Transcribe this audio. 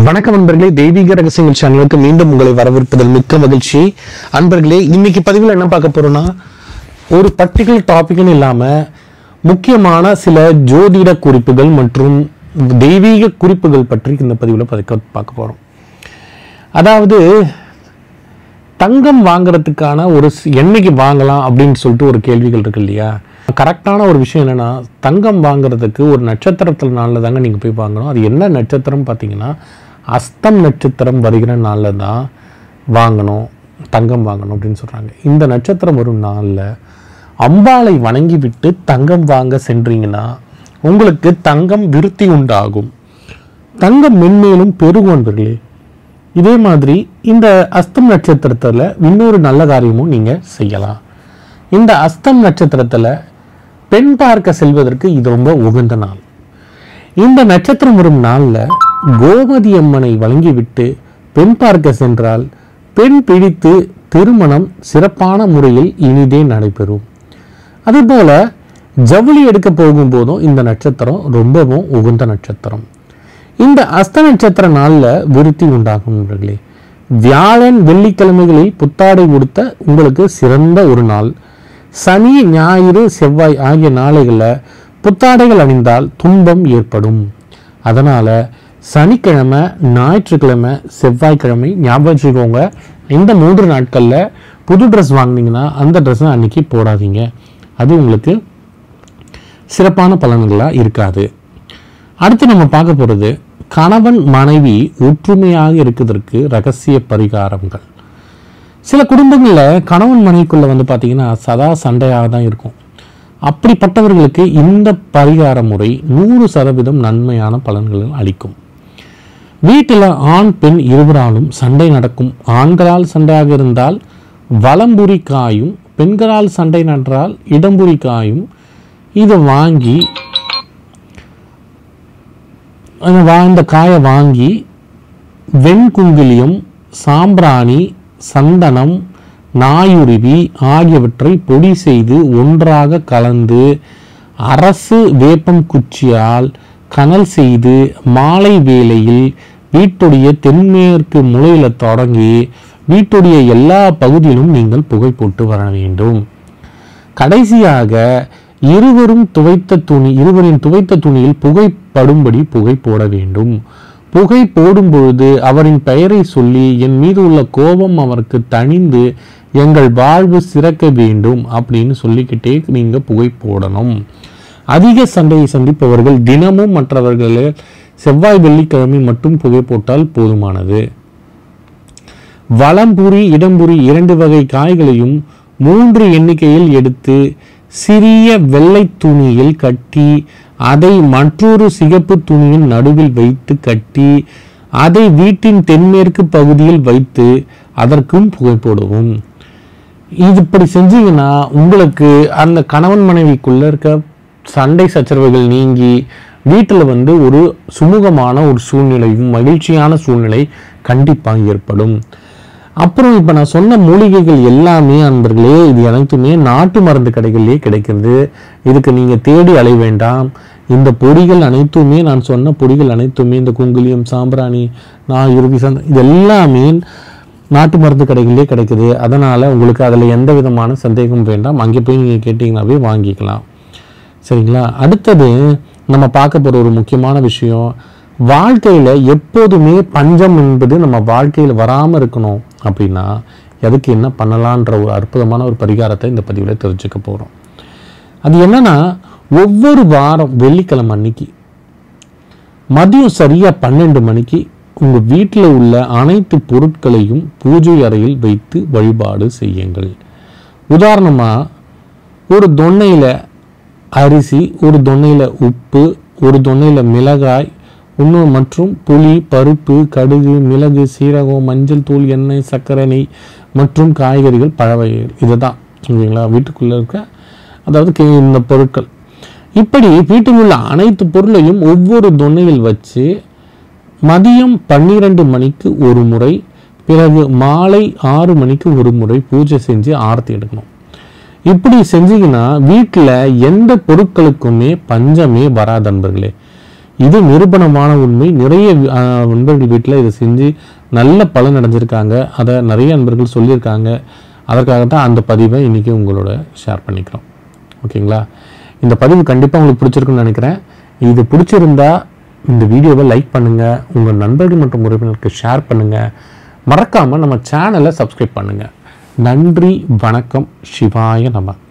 வணக்கம் அன்பர்களே தெய்வீக ரகசியங்கள் சேனலுக்கு மீண்டும் உங்களை வரவேற்பதில் மிக்க மகிழ்ச்சி அன்பர்களே இன்னைக்கு பதிவில் என்ன பார்க்க போறோம்னா ஒரு பர்டிகுலர் டாபிக்னு இல்லாம முக்கியமான சில ஜோதிட குறிப்புகள் மற்றும் தெய்வீக குறிப்புகள் பற்றி இந்த பதிவில் பதிக்க பார்க்க போறோம் அதாவது தங்கம் வாங்குறதுக்கான ஒரு ஸ்- என்னைக்கு வாங்கலாம் அப்படின்னு சொல்லிட்டு ஒரு கேள்விகள் இருக்கு இல்லையா கரெக்டான ஒரு விஷயம் என்னன்னா தங்கம் வாங்குறதுக்கு ஒரு நட்சத்திரத்தில் நாளில் தாங்க நீங்கள் போய் வாங்கணும் அது என்ன நட்சத்திரம் பார்த்தீங்கன்னா அஸ்தம் நட்சத்திரம் வருகிற நாளில் தான் வாங்கணும் தங்கம் வாங்கணும் அப்படின்னு சொல்கிறாங்க இந்த நட்சத்திரம் வரும் நாளில் அம்பாளை வணங்கி விட்டு தங்கம் வாங்க சென்றீங்கன்னா உங்களுக்கு தங்கம் விருத்தி உண்டாகும் தங்கம் மென்மேலும் பெருகும் அன்பர்களே இதே மாதிரி இந்த அஸ்தம் நட்சத்திரத்தில் இன்னொரு நல்ல காரியமும் நீங்கள் செய்யலாம் இந்த அஸ்தம் நட்சத்திரத்தில் பெண் பார்க்க செல்வதற்கு இது ரொம்ப உகந்த நாள் இந்த நட்சத்திரம் வரும் நாளில் கோமதி அம்மனை வழங்கிவிட்டு பெண் பார்க்க சென்றால் பெண் பிடித்து திருமணம் சிறப்பான முறையில் இனிதே நடைபெறும் அதுபோல ஜவுளி எடுக்க போகும்போதும் இந்த நட்சத்திரம் ரொம்பவும் உகந்த நட்சத்திரம் இந்த அஸ்த நட்சத்திர நாளில் விருத்தி உண்டாகும் நண்பர்களே வியாழன் வெள்ளிக்கிழமைகளில் புத்தாடை உடுத்த உங்களுக்கு சிறந்த ஒரு நாள் சனி ஞாயிறு செவ்வாய் ஆகிய நாளைகளில் புத்தாடைகள் அணிந்தால் துன்பம் ஏற்படும் அதனால சனிக்கிழமை ஞாயிற்றுக்கிழமை செவ்வாய்க்கிழமை ஞாபகம் வச்சுக்கோங்க இந்த மூன்று நாட்களில் புது ட்ரெஸ் வாங்குனீங்கன்னா அந்த ட்ரெஸ்ஸை அன்னைக்கு போடாதீங்க அது உங்களுக்கு சிறப்பான பலன்களாக இருக்காது அடுத்து நம்ம பார்க்க போகிறது கணவன் மனைவி ஒற்றுமையாக இருக்கிறதுக்கு ரகசிய பரிகாரங்கள் சில குடும்பங்களில் கணவன் மனைவிக்குள்ள வந்து பார்த்தீங்கன்னா சதா சண்டையாக தான் இருக்கும் அப்படிப்பட்டவர்களுக்கு இந்த பரிகார முறை நூறு சதவீதம் நன்மையான பலன்களை அளிக்கும் வீட்டில் ஆண் பெண் இருவராலும் சண்டை நடக்கும் ஆண்களால் சண்டையாக இருந்தால் வலம்புரி காயும் பெண்களால் சண்டை நன்றால் இடம்புரி காயும் இதை வாங்கி அந்த வா- இந்த காயை வாங்கி வெண்குங்கிலியம் சாம்பிராணி சந்தனம் நாயுருவி ஆகியவற்றை பொடி செய்து ஒன்றாக கலந்து அரசு வேப்பம் குச்சியால் கனல் செய்து மாலை வேளையில் வீட்டுடைய தென்மேற்கு மூலையில தொடங்கி வீட்டுடைய எல்லா பகுதியிலும் நீங்கள் புகை போட்டு வர வேண்டும் கடைசியாக இருவரும் துவைத்த துணி இருவரின் துவைத்த துணியில் புகை படும்படி புகை போட வேண்டும் புகை போடும் பொழுது அவரின் பெயரை சொல்லி என் மீது உள்ள கோபம் அவருக்கு தணிந்து எங்கள் வாழ்வு சிறக்க வேண்டும் அப்படின்னு சொல்லிக்கிட்டே நீங்க புகை போடணும் அதிக சண்டையை சந்திப்பவர்கள் தினமும் மற்றவர்களே செவ்வாய் வெள்ளிக்கிழமை மட்டும் புகை போட்டால் போதுமானது வலம்புரி இடம்புரி இரண்டு வகை காய்களையும் மூன்று எண்ணிக்கையில் எடுத்து சிறிய வெள்ளை துணியில் கட்டி அதை மற்றொரு சிகப்பு துணியின் நடுவில் வைத்து கட்டி அதை வீட்டின் தென்மேற்கு பகுதியில் வைத்து அதற்கும் புகை போடவும் இது இப்படி செஞ்சீங்கன்னா உங்களுக்கு அந்த கணவன் மனைவிக்குள்ள இருக்க சண்டை சச்சரவுகள் நீங்கி வீட்டில் வந்து ஒரு சுமூகமான ஒரு சூழ்நிலையும் மகிழ்ச்சியான சூழ்நிலை கண்டிப்பாக ஏற்படும் அப்புறம் இப்போ நான் சொன்ன மூலிகைகள் எல்லாமே அன்பர்களே இது அனைத்துமே நாட்டு மருந்து கடைகளிலே கிடைக்கிறது இதுக்கு நீங்கள் தேடி அலைய வேண்டாம் இந்த பொடிகள் அனைத்துமே நான் சொன்ன பொடிகள் அனைத்துமே இந்த குங்குலியம் சாம்பிராணி நான் இறுதி சந்த இது எல்லாமே நாட்டு மருந்து கடைகளிலே கிடைக்குது அதனால் உங்களுக்கு அதில் எந்த விதமான சந்தேகமும் வேண்டாம் அங்கே போய் நீங்கள் கேட்டிங்கனாவே வாங்கிக்கலாம் சரிங்களா அடுத்தது நம்ம பார்க்க போகிற ஒரு முக்கியமான விஷயம் வாழ்க்கையில் எப்போதுமே பஞ்சம் என்பது நம்ம வாழ்க்கையில் வராமல் இருக்கணும் அப்படின்னா அதுக்கு என்ன பண்ணலான்ற ஒரு அற்புதமான ஒரு பரிகாரத்தை இந்த பதிவில் தெரிஞ்சுக்க போகிறோம் அது என்னன்னா ஒவ்வொரு வாரம் வெள்ளிக்கிழமை அன்னைக்கு மதியம் சரியாக பன்னெண்டு மணிக்கு உங்கள் வீட்டில் உள்ள அனைத்து பொருட்களையும் பூஜை அறையில் வைத்து வழிபாடு செய்யுங்கள் உதாரணமாக ஒரு தொன்னையில் அரிசி ஒரு தொன்னையில் உப்பு ஒரு தொன்னையில் மிளகாய் இன்னும் மற்றும் புளி பருப்பு கடுகு மிளகு சீரகம் மஞ்சள் தூள் எண்ணெய் சர்க்கரை நெய் மற்றும் காய்கறிகள் பழ வகைகள் இதுதான் ஓகேங்களா வீட்டுக்குள்ளே இருக்க அதாவது கே- இந்த பொருட்கள் இப்படி வீட்டில் உள்ள அனைத்து பொருளையும் ஒவ்வொரு தொன்னையில் வச்சு மதியம் பன்னிரண்டு மணிக்கு ஒரு முறை பிறகு மாலை ஆறு மணிக்கு ஒரு முறை பூஜை செஞ்சு ஆரத்தி எடுக்கணும் இப்படி செஞ்சீங்கன்னா வீட்டில் எந்த பொருட்களுக்குமே பஞ்சமே வராது நண்பர்களே இது நிரூபணமான உண்மை நிறைய ஆஹ், நண்பர்கள் வீட்டில் இதை செஞ்சு நல்ல பலன் அடைஞ்சிருக்காங்க அதை நிறைய நண்பர்கள் சொல்லியிருக்காங்க அதற்காக தான் அந்த பதிவை இன்றைக்கி உங்களோட ஷேர் பண்ணிக்கிறோம் ஓகேங்களா இந்த பதிவு கண்டிப்பாக உங்களுக்கு பிடிச்சிருக்குன்னு நினைக்கிறேன் இது பிடிச்சிருந்தா இந்த வீடியோவை லைக் பண்ணுங்கள் உங்கள் நண்பர்கள் மற்றும் உறவினருக்கு ஷேர் பண்ணுங்கள் மறக்காமல் நம்ம சேனலை சப்ஸ்கிரைப் பண்ணுங்கள் நன்றி வணக்கம் சிவாய நம